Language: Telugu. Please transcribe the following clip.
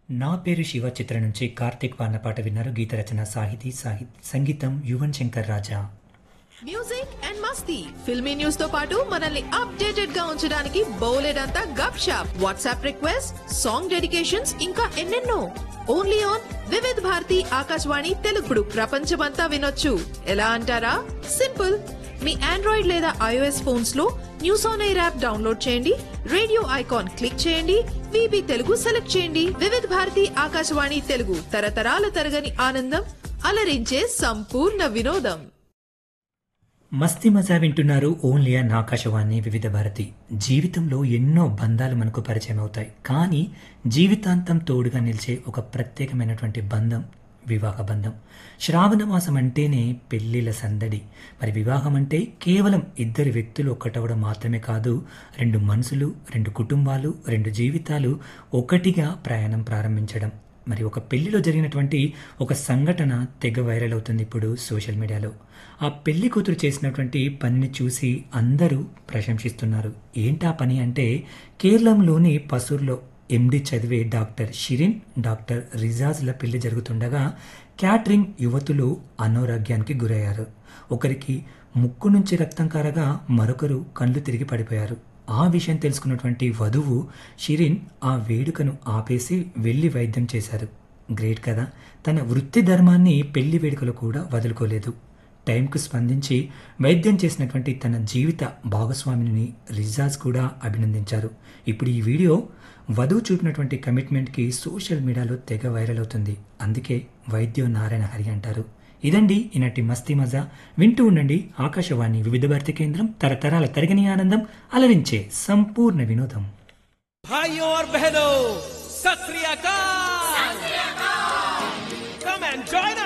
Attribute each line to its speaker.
Speaker 1: నా పేరు శివ చిత్ర నుంచి కార్తీక్ పాడిన పాట విన్నారు గీత రచన సాహితీ సాహి సంగీతం Yuvan Shankar Raja
Speaker 2: music and Masti filmy news తో పాటు మనల్ని అప్డేటెడ్ గా ఉంచడానికి బౌలెడంతా Gupshup WhatsApp request song dedications ఇంకా ఎన్నెన్నో ఓన్లీ ఆన్ వివిధ్ భారతి ఆకాశవాణి తెలుగుడు ప్రపంచమంతా వినొచ్చు ఎలా అంటారా సింపుల్ మీ ఆండ్రాయిడ్ లేదా ఐఓఎస్ ఫోన్స్ లో news on air app download చేయండి రేడియో ఐకాన్ క్లిక్ చేయండి విబి తెలుగు సెలెక్ట్ చేయండి వివిధ్ భారతి ఆకాశవాణి తెలుగు తరతరాల తరగని ఆనందం అలరించే సంపూర్ణ వినోదం
Speaker 1: మస్తి మజా వింటున్నారు ఓన్లీ అన్ ఆకాశవాణి వివిధ భారతి జీవితంలో ఎన్నో బంధాలు మనకు పరిచయం అవుతాయి కానీ జీవితాంతం తోడుగా నిలిచే ఒక ప్రత్యేకమైనటువంటి బంధం వివాహ బంధం శ్రావణ మాసం అంటేనే పెళ్లిళ్ళ సందడి మరి వివాహం అంటే కేవలం ఇద్దరు వ్యక్తులు ఒక్కటవడం మాత్రమే కాదు రెండు మనసులు రెండు కుటుంబాలు రెండు జీవితాలు ఒకటిగా ప్రయాణం ప్రారంభించడం మరి ఒక పెళ్లిలో జరిగినటువంటి ఒక సంఘటన తెగ వైరల్ అవుతుంది ఇప్పుడు సోషల్ మీడియాలో ఆ పెళ్లి కూతురు చేసినటువంటి పనిని చూసి అందరూ ప్రశంసిస్తున్నారు ఏంటా పని అంటే కేరళంలోని పసూర్లో ఎండి చదివే డాక్టర్ షిరిన్ డాక్టర్ రిజాజ్ల పెళ్లి జరుగుతుండగా క్యాటరింగ్ యువతులు అనారోగ్యానికి గురయ్యారు ఒకరికి ముక్కు నుంచి రక్తం కారగా మరొకరు కళ్ళు తిరిగి పడిపోయారు ఆ విషయం తెలుసుకున్నటువంటి వధువు షిరిన్ ఆ వేడుకను ఆపేసి వెళ్లి వైద్యం చేశారు గ్రేట్ కదా తన వృత్తి ధర్మాన్ని పెళ్లి వేడుకలు కూడా వదులుకోలేదు టైంకు స్పందించి వైద్యం చేసినటువంటి తన జీవిత భాగస్వామిని రిజాజ్ కూడా అభినందించారు ఇప్పుడు ఈ వీడియో వధువు చూపినటువంటి కమిట్మెంట్కి సోషల్ మీడియాలో తెగ వైరల్ అవుతుంది అందుకే వైద్యో నారాయణ హరి అంటారు ఇదండి ఈనాటి మస్తీ మజా వింటూ ఉండండి ఆకాశవాణి వివిధ భారతి కేంద్రం తరతరాల తరగని ఆనందం అలరించే సంపూర్ణ వినోదం
Speaker 3: भाइयों और बहनों सत श्री अकाल कम एंड जॉइन